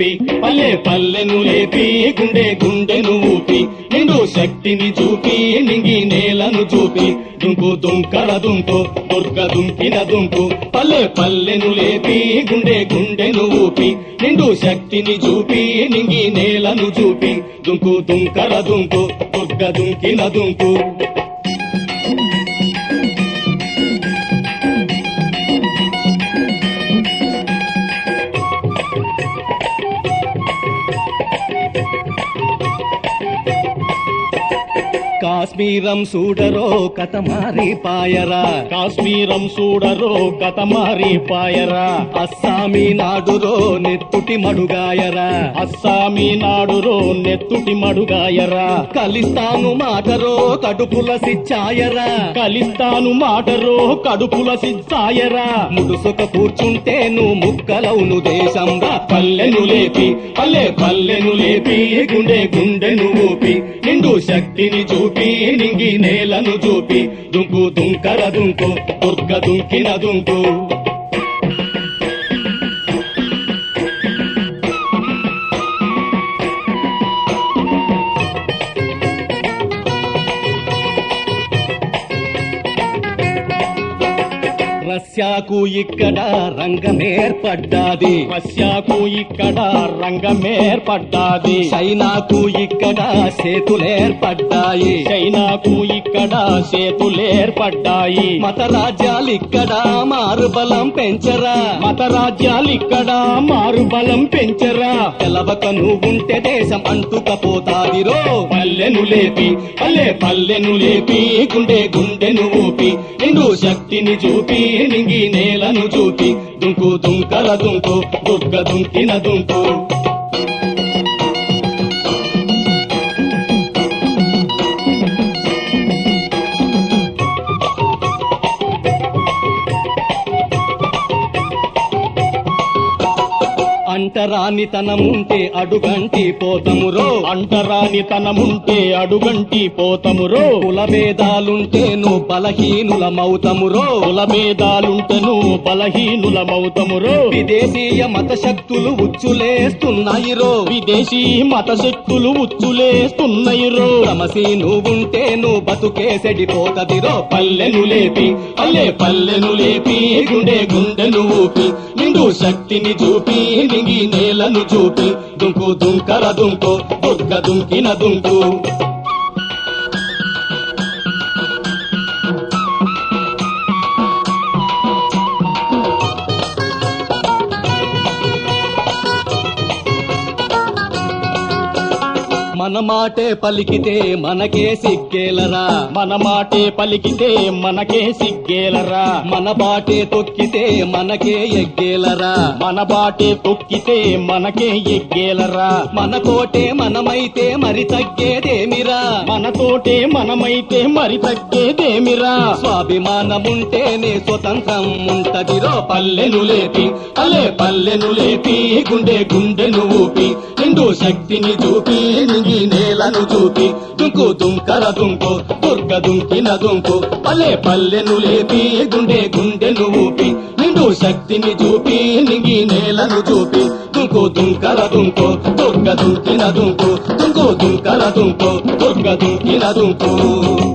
లేపి పల్లె పల్లెను లేపి గుండె గుండెను ఊపి నిండు శక్తిని చూపి నింగి నేలను చూపి దుంకు దుంకర దుంకు దుర్గ దుంకిన దుంకు పల్లె పల్లెను లేపి గుండె గుండెను ఊపి నిండు శక్తిని చూపి నింగి నేలను చూపి దుంకు దుంకర దుంకు దుర్గ దుంకిన దుంకు కాశ్మీరం సూడరో కథ మారిపాయరా కాశ్మీరం చూడరో కథ మారిపాయరా అస్సామీ నాడురో నెత్తుటి మడుగాయరా అస్సామీ నాడురో నెత్తుటి మడుగాయరా కలిస్తాను మాటరో కడుపుల సిచ్చాయరా కలిస్తాను మాటరో కడుపుల సిచ్చాయరా ముడుసుక కూర్చుంటే నువ్వు ముక్కలవును దేశంగా పల్లెను లేపి పల్లె పల్లెను లేపి గుండె గుండెను ఊపి నిండు శక్తిని చూపి నింగి నేలను చూపి దుంకు దుంకర దుంకు దుర్గ దుంకిన దుంకు రష్యాకు ఇక్కడ రంగమేర్పడ్డాది రష్యాకు ఇక్కడ రంగమేర్పడ్డాది చైనాకు ఇక్కడ సేతులేర్పడ్డాయి చైనాకు ఇక్కడ సేతులేర్పడ్డాయి మత రాజ్యాలు ఇక్కడ మారుబలం పెంచరా మత రాజ్యాలు ఇక్కడ మారుబలం పెంచరా తెలవక నువ్వుంటే దేశం అంటుకపోతాదిరో పల్లెను లేపి పల్లె పల్లెను లేపి గుండె గుండెను ఊపి నిండు శక్తిని చూపి నింగి నేలను చూపి దుంకు దుంకర దుంకు దుర్గ దుంకిన దుంకు అంటరానితనముంటే అడుగంటి పోతమురో అంటరాని తనముంటే అడుగంటి పోతమురో కులభేదాలుంటే నువ్వు బలహీనులమవుతమురో కులభేదాలుంటెను బలహీనులమవుతమురో విదేశీయ మత శక్తులు ఉచ్చులేస్తున్నాయిరో విదేశీ మత శక్తులు ఉచ్చులేస్తున్నాయిరో సమసి నువ్వుంటే నువ్వు బతుకే సెడిపోతదిరో పల్లెను లేపి పల్లె పల్లెను లేపి గుండె గుండెను ఊపి నిండు శక్తిని చూపి నింగి నేలను చూపి దుంకు దుంకర దుంకు దుర్గ దుంకిన దుంకు మన మాటే పలికితే మనకే సిగ్గేలరా మన మాటే పలికితే మనకే సిగ్గేలరా మన బాటే తొక్కితే మనకే ఎగ్గేలరా మన బాటే తొక్కితే మనకే ఎగ్గేలరా మన కోటే మనమైతే మరి తగ్గేదేమిరా మనతోటే మనమైతే మరి తగ్గేదేమిరా స్వాభిమానముంటేనే స్వతంత్రం ఉంటదిరో పల్లెను లేపి పల్లె పల్లెను లేపి గుండె గుండెను ఊపి నిండు శక్తిని చూపి నింగి నేలను చూపి దుంకు దుంకర దుంకు దుర్గ దుంకిన దుంకు పల్లె పల్లెను లేపి గుండె గుండెను ఊపి నిండు శక్తిని చూపి నింగి నేలను చూపి దుంకు దుంకర దుంకు దుర్గ దుంకిన దుంకు దుంకు దుంకర దుంకు దుర్గ దుంకిన దుంకు